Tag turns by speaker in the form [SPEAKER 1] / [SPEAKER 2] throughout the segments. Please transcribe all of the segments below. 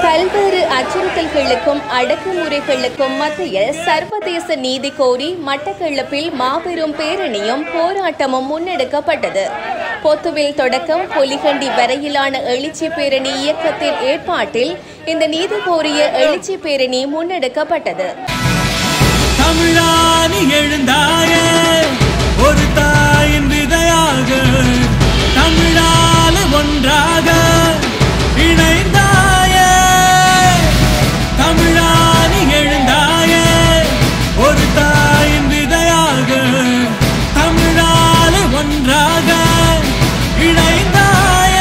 [SPEAKER 1] பல்வேறு அச்சுறுத்தல்களுக்கும் அடக்குமுறைகளுக்கும் மத்தியில் சர்வதேச நீதி கோரி மட்டக்களப்பில் மாபெரும் பேரணியும் போராட்டமும் முன்னெடுக்கப்பட்டது பொத்துவில் தொடக்கம் பொலிகண்டி வரையிலான எழுச்சி பேரணி இயக்கத்தின் ஏற்பாட்டில் இந்த நீதி கோரிய எழுச்சி பேரணி முன்னெடுக்கப்பட்டது
[SPEAKER 2] தமிழானி எழுந்தாய ஒரு தாயின் விதையாக தமிழால ஒன்றாக இணைந்தாய தமிழானி எழுந்தாய ஒரு தாயின் விதையாக தமிழால ஒன்றாக இணைந்தாய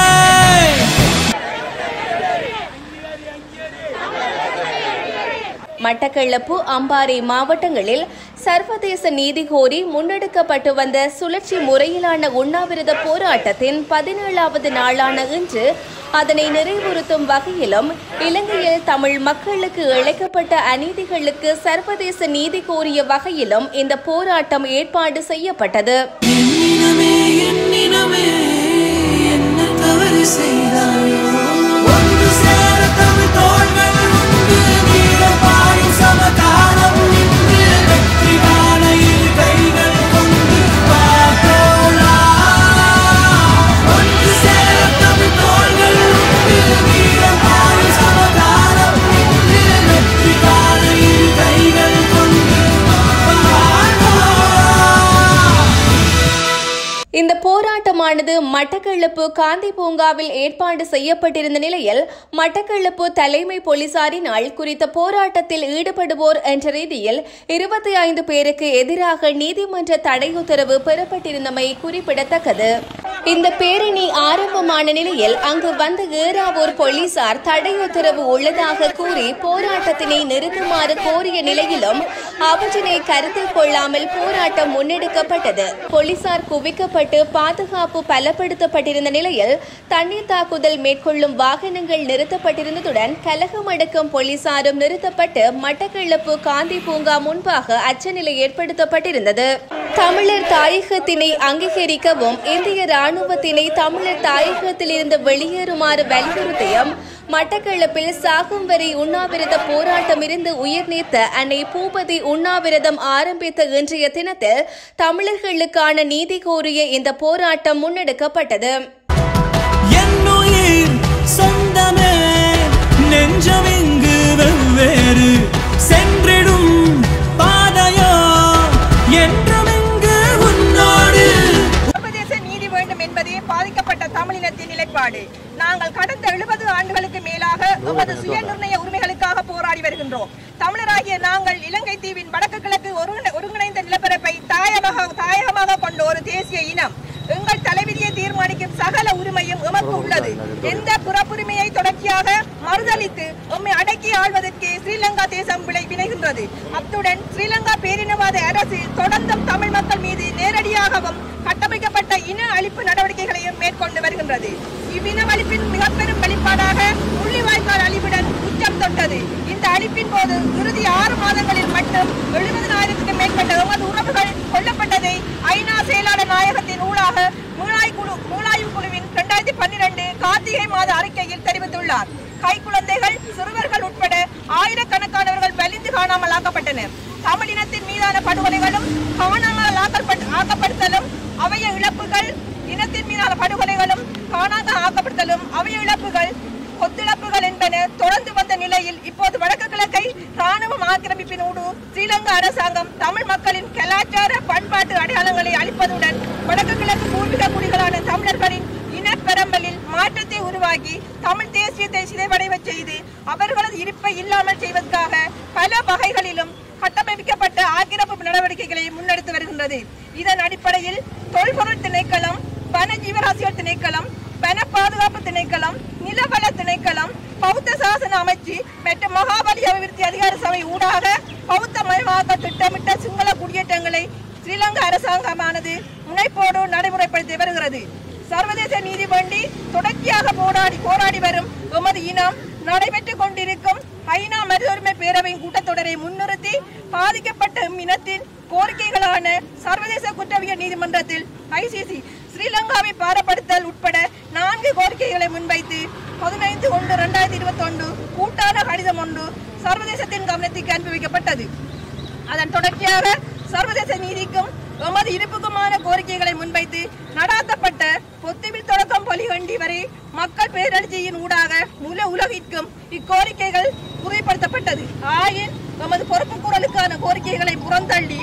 [SPEAKER 1] மட்டக்களப்பு அம்பாறை மாவட்டங்களில் சர்வதேச நீதி கோரி முன்னெடுக்கப்பட்டு வந்த சுழற்சி முறையிலான உண்ணாவிரத போராட்டத்தின் பதினேழாவது நாளான இன்று அதனை நிறைவுறுத்தும் வகையிலும் இலங்கையில் தமிழ் மக்களுக்கு இழைக்கப்பட்ட அநீதிகளுக்கு சர்வதேச நீதி கோரிய வகையிலும் இந்த போராட்டம் ஏற்பாடு செய்யப்பட்டது
[SPEAKER 2] என்னினமே என்னினமே என்ன தவறு செய்தாயோ ஒன்று சேர தமிழ் தோள்கள் உண்டு வீரபாயின் சமகாலம் நின்று வெற்றி காண இரு கைகள் கொண்டு பார்த்தோளா ஒன்று சேர தமிழ் தோள்கள் உண்டு வீரபாயின் சமகாலம் நின்று வெற்றி காண இரு கைகள் கொண்டு பார்த்தோளா
[SPEAKER 1] இந்த போராட்டமானது மட்டக்களப்பு காந்தி பூங்காவில் ஏற்பாடு செய்யப்பட்டிருந்த நிலையில் மட்டக்களப்பு தலைமை போலீசாரினால் குறித்த போராட்டத்தில் ஈடுபடுவோர் என்ற ரீதியில் இருபத்தி ஐந்து பேருக்கு எதிராக நீதிமன்ற தடை உத்தரவு பெறப்பட்டிருந்தமை குறிப்பிடத்தக்கது இந்த பேரணி ஆரம்பமான நிலையில் அங்கு வந்த ஏறாவூர் போலீசார் தடை உத்தரவு உள்ளதாக கூறி போராட்டத்தினை நிறுத்துமாறு கோரிய நிலையிலும் அவற்றினை கருத்தில் கொள்ளாமல் போராட்டம் முன்னெடுக்கப்பட்டது போலீசார் குவிக்கப்பட்டு பாதுகாப்பு பலப்படுத்தப்பட்டிருந்த நிலையில் தண்ணீர் தாக்குதல் மேற்கொள்ளும் வாகனங்கள் நிறுத்தப்பட்டிருந்ததுடன் கலகம் அடக்கும் போலீசாரும் நிறுத்தப்பட்டு மட்டக்களப்பு காந்தி பூங்கா முன்பாக அச்சநிலை ஏற்படுத்தப்பட்டிருந்தது தமிழர் தாயகத்தினை அங்கீகரிக்கவும் இந்திய ராணுவத்தினை தமிழர் தாயகத்திலிருந்து வெளியேறுமாறு வலியுறுத்தியும் மட்டக்களப்பில் சாகும் வரை உண்ணாவிரத போராட்டம் இருந்து உயிர் நீத்த அன்னை பூபதி உண்ணாவிரதம் ஆரம்பித்த இன்றைய தினத்தில் தமிழர்களுக்கான நீதி கோரிய இந்த போராட்டம் முன்னெடுக்கப்பட்டது
[SPEAKER 2] என்னுயிர் சொந்தமே நெஞ்சமிங்கு வெவ்வேறு சென்றிடும் பாதையோ என்றுமிங்கு உன்னோடு
[SPEAKER 3] சர்வதேச நீதி வேண்டும் என்பதே பாதிக்கப்பட்ட தமிழினத்தின் நிலைப்பாடு நாங்கள் கடந்த எழுபது ஆண்டுகளுக்கு மேலாக எமது சுய நிர்ணய உரிமைகளுக்காக போராடி வருகின்றோம் தமிழராகிய நாங்கள் இலங்கை தீவின் வடக்கு கிழக்கு ஒருங்கிணை- ஒருங்கிணைந்த நிலப்பரப்பை தாயமாக தாயகமாக கொண்ட ஒரு தேசிய இனம் எங்கள் தலைவிதியை தீர்மானிக்கும் சகல உரிமையும் எமக்கு உள்ளது எந்த புறப்புரிமையை தொடர்ச்சியாக மறுதளித்து எம்மை அடக்கி ஆள்வதற்கு ஸ்ரீலங்கா தேசம் விளை விளைகின்றது அத்துடன் ஸ்ரீலங்கா பேரினவாத அரசு தொடர்ந்தும் தமிழ் மக்கள் மீது நேரடியாகவும் கட்டமைக்கப்பட்ட இன அழிப்பு நடவடிக்கைகளையும் மேற்கொண்டு வருகின்றது இவ்வின அழிப்பின் மிக பெரும் வெளிப்பாடாக முள்ளிவாய்க்கால் அழிவுடன் உச்சம் தொட்டது இந்த அழிப்பின் போது இறுதி ஆறு மாதங்களில் மட்டும் எழுபதனாயிரத்துக்கும் மேற்பட்ட எமது உறவுகள் கொல்லப்பட்டதை ஐநா செயலாளர் நாயகத்தின் ஊடாக மூலாய் குழு மூலாய்வு குழுவின் இரண்டாயிரத்தி பன்னிரண்டு கார்த்திகை மாத அறிக்கையில் தெரிவித்துள்ளார் கைக்குழந்தைகள் சிறுவர்கள் உட்பட ஆயிரக்கணக்கானவர்கள் வலிந்து காணாமல் ஆக்கப்பட்டனர் தமிழினத்தின் மீதான படுகொலைகளும் காணாமல் ஆக்கப்பட்- ஆக்கப்படுத்தலும் அவைய இழப்புகள் இனத்தின் மீதான படுகொலைகளும் காணாமல் ஆக்கப்படுத்தலும் அவைய இழப்புகள் கொத்திழப்புகள் என்பன தொடர்ந்து வந்த நிலையில் இப்போது வடக்கு கிழக்கை ராணுவம் ஆக்கிரமிப்பினோடு ஸ்ரீலங்கா அரசாங்கம் தமிழ் மக்களின் கலாச்சார பண்பாட்டு அடையாளங்களை அளிப்பதுடன் வடக்கு கிழக்கு பூர்வீக குடிகளான தமிழர்களின் இனப்பெரம்பலில் மாற்றத்தை உருவாக்கி தமிழ் தேசியத்தை சிதைவடைவச் செய்து அவர்களது இருப்பை இல்லாமல் செய்வதற்காக பல வகைகளிலும் கட்டமைக்கப்பட்ட ஆக்கிரமிப்பு நடவடிக்கைகளை முன்னெடுத்து வருகின்றது இதன் அடிப்படையில் தொல்பொருள் திணைக்களம் வன ஜீவராசிகள் திணைக்களம் வன பாதுகாப்பு திணைக்களம் நிலவள திணைக்களம் பௌத்த சாசன அமைச்சு மற்றும் மகாபலி அபிவிருத்தி அதிகார சபை ஊடாக பௌத்த மயமாக்க திட்டமிட்ட சிங்கள குடியேற்றங்களை ஸ்ரீலங்கா அரசாங்கமானது முனைப்போடு நடைமுறைப்படுத்தி வருகிறது சர்வதேச நீதி வேண்டி தொடர்ச்சியாக போராடி போராடி வரும் எமது இனம் நடைபெற்றுக் கொண்டிருக்கும் ஐநா மனித பேரவையின் கூட்டத்தொடரை முன்னிறுத்தி பாதிக்கப்பட்ட எம் இனத்தின் கோரிக்கைகளான சர்வதேச குற்றவியல் நீதிமன்றத்தில் ஐசிசி ஸ்ரீலங்காவை பாரப்படுத்தல் உட்பட நான்கு கோரிக்கைகளை முன்வைத்து பதினைந்து ஒன்று ரெண்டாயிரத்தி இருபத்தி ஒன்று கூட்டான கடிதம் ஒன்று சர்வதேசத்தின் கவனத்துக்கு அனுப்பி வைக்கப்பட்டது அதன் தொடர்ச்சியாக சர்வதேச நீதிக்கும் எமது இருப்புக்குமான கோரிக்கைகளை முன்வைத்து நடாத்தப்பட்ட பொத்துவில் தொடக்கம் பொலிகண்டி வரை மக்கள் பேரழிச்சியின் ஊடாக முழு உலகிற்கும் இக்கோரிக்கைகள் உறுதிப்படுத்தப்பட்டது ஆயின் எமது பொறுப்பு குரலுக்கான கோரிக்கைகளை புறந்தள்ளி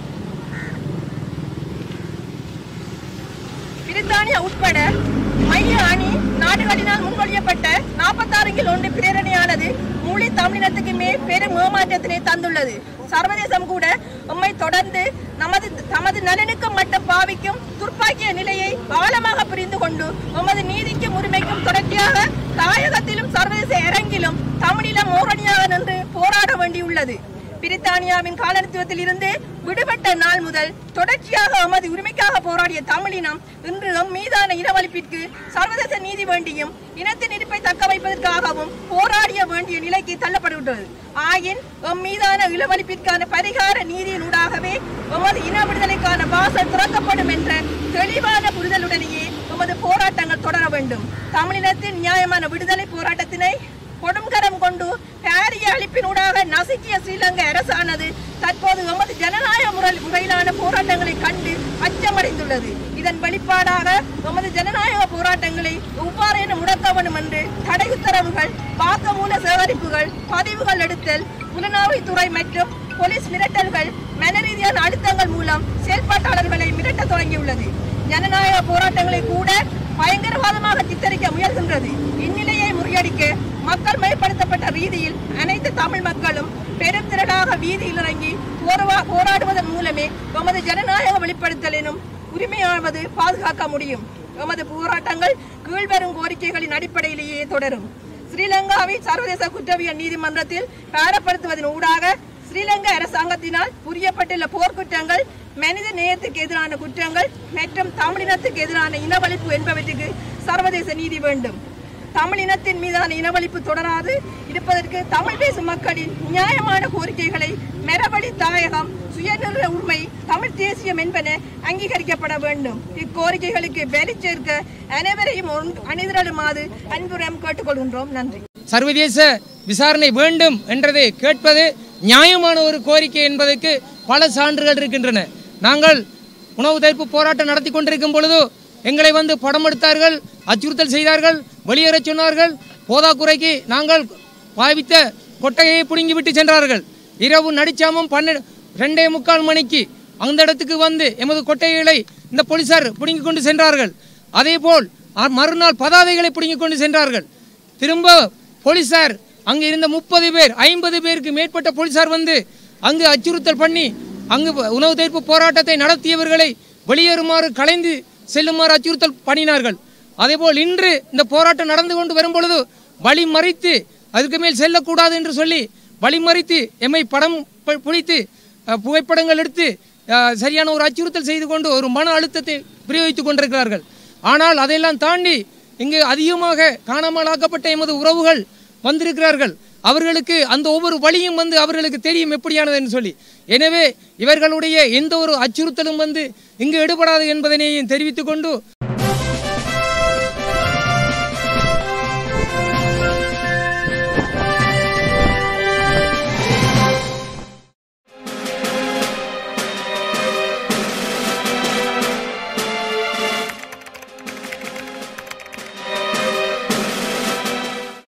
[SPEAKER 3] பிரித்தானியா உட்பட மைய அணி நாடுகளினால் முன்மொழியப்பட்ட நாற்பத்தாறு கிலோ ஒன்று பிரேரணையானது மொழி தமிழினத்துக்கு மேல் பெரும் ஏமாற்றத்தினை தந்துள்ளது சர்வதேசம் கூட உம்மை தொடர்ந்து நமது தமது நலனுக்கு மட்டும் பாவிக்கும் துர்ப்பாக்கிய நிலையை ஆழமாக புரிந்து கொண்டு உமது நீதிக்கும் உரிமைக்கும் தொடர்ச்சியாக தாயகத்திலும் சர்வதேச அரங்கிலும் தமிழிலம் ஓரணியாக நின்று போராட வேண்டியுள்ளது பிரித்தானியாவின் காலனித்துவத்தில் இருந்து விடுபட்ட நாள் முதல் தொடர்ச்சியாக எமது உரிமைக்காக போராடிய தமிழினம் இன்று எம் மீதான இனவழிப்பிற்கு சர்வதேச நீதி வேண்டியும் இனத்தின் இருப்பை தக்க வைப்பதற்காகவும் போராடிய வேண்டிய நிலைக்கு தள்ளப்பட்டுவிட்டது ஆயின் எம் மீதான இனவழிப்பிற்கான பரிகார நீதியினூடாகவே எமது இன விடுதலைக்கான வாசல் திறக்கப்படும் என்ற தெளிவான புரிதலுடனேயே எமது போராட்டங்கள் தொடர வேண்டும் தமிழினத்தின் நியாயமான விடுதலை போராட்டத்தினை கொடுங்கரம் கொண்டு பாரிய அழிப்பினூடாக நசுக்கிய ஸ்ரீலங்கா அரசானது தற்போது எமது ஜனநாயக முறை முறையிலான போராட்டங்களை கண்டு அச்சமடைந்துள்ளது இதன் வெளிப்பாடாக எமது ஜனநாயக போராட்டங்களை எவ்வாறேனும் முடக்க வேண்டும் என்று தடை உத்தரவுகள் வாக்குமூல சேகரிப்புகள் பதிவுகள் எடுத்தல் புலனாய்வுத்துறை மற்றும் போலீஸ் மிரட்டல்கள் மனரீதியான அழுத்தங்கள் மூலம் செயல்பாட்டாளர்களை மிரட்ட தொடங்கியுள்ளது ஜனநாயக போராட்டங்களை கூட பயங்கரவாதமாக சித்தரிக்க முயல்கின்றது இந்நிலையை முறியடிக்க மக்கள் மயப்படுத்தப்பட்ட ரீதியில் அனைத்து தமிழ் மக்களும் பெரும் திரளாக வீதியில் இறங்கி போரவா- போராடுவதன் மூலமே எமது ஜனநாயக வெளிப்படுத்தல் எனும் உரிமையானது பாதுகாக்க முடியும் எமது போராட்டங்கள் கீழ்வரும் கோரிக்கைகளின் அடிப்படையிலேயே தொடரும் ஸ்ரீலங்காவை சர்வதேச குற்றவியல் நீதிமன்றத்தில் பாரப்படுத்துவதன் ஊடாக ஸ்ரீலங்கா அரசாங்கத்தினால் புரியப்பட்டுள்ள போர்க்குற்றங்கள் மனித நேயத்துக்கு எதிரான குற்றங்கள் மற்றும் தமிழினத்துக்கு எதிரான இனவழிப்பு என்பவற்றுக்கு சர்வதேச நீதி வேண்டும் தமிழினத்தின் மீதான இனவழிப்பு தொடராது இருப்பதற்கு தமிழ் பேசும் மக்களின் நியாயமான கோரிக்கைகளை மெரவழி தாயகம் சுயநிர்ணய உரிமை தமிழ் தேசியம் என்பன அங்கீகரிக்கப்பட வேண்டும் இக்கோரிக்கைகளுக்கு வேலை சேர்க்க அனைவரையும் ஒன்று- அணிதிரளுமாறு அன்புடன் கேட்டுக்கொள்கின்றோம் நன்றி
[SPEAKER 4] சர்வதேச விசாரணை வேண்டும் என்றதை கேட்பது நியாயமான ஒரு கோரிக்கை என்பதற்கு பல சான்றுகள் இருக்கின்றன நாங்கள் உணவு தவிர்ப்பு போராட்டம் நடத்தி கொண்டிருக்கும் பொழுது எங்களை வந்து படம் எடுத்தார்கள் அச்சுறுத்தல் செய்தார்கள் வெளியேறச் சொன்னார்கள் போதாக்குறைக்கு நாங்கள் பாவித்த கொட்டையை பிடுங்கி விட்டு சென்றார்கள் இரவு நடிச்சாமம் பன்னெண்டு ரெண்டே முக்கால் மணிக்கு அந்த இடத்துக்கு வந்து எமது கொட்டைகளை இந்த போலீசார் பிடுங்கி கொண்டு சென்றார்கள் அதேபோல் அ- மறுநாள் பதாதைகளை பிடுங்கி கொண்டு சென்றார்கள் திரும்ப போலீசார் அங்கு இருந்த முப்பது பேர் ஐம்பது பேருக்கு மேற்பட்ட போலீசார் வந்து அங்கு அச்சுறுத்தல் பண்ணி அங்கு உணவு தவிர்ப்பு போராட்டத்தை நடத்தியவர்களை வெளியேறுமாறு கலைந்து செல்லுமாறு அச்சுறுத்தல் பண்ணினார்கள் அதேபோல் இன்று இந்த போராட்டம் நடந்து கொண்டு வரும் பொழுது வழி மறித்து அதுக்கு மேல் செல்லக்கூடாது என்று சொல்லி வழி மறித்து எம்மை படம் ப- பிடித்து அஹ், புகைப்படங்கள் எடுத்து அஹ், சரியான ஒரு அச்சுறுத்தல் செய்து கொண்டு ஒரு மன அழுத்தத்தை பிரயோகித்துக் கொண்டிருக்கிறார்கள் ஆனால் அதையெல்லாம் தாண்டி இங்கு அதிகமாக காணாமலாக்கப்பட்ட எமது உறவுகள் வந்திருக்கிறார்கள் அவர்களுக்கு அந்த ஒவ்வொரு வழியும் வந்து அவர்களுக்கு தெரியும் எப்படியானது என்று சொல்லி எனவே இவர்களுடைய எந்த ஒரு அச்சுறுத்தலும் வந்து இங்கு எடுபடாது என்பதனையும் தெரிவித்துக் கொண்டு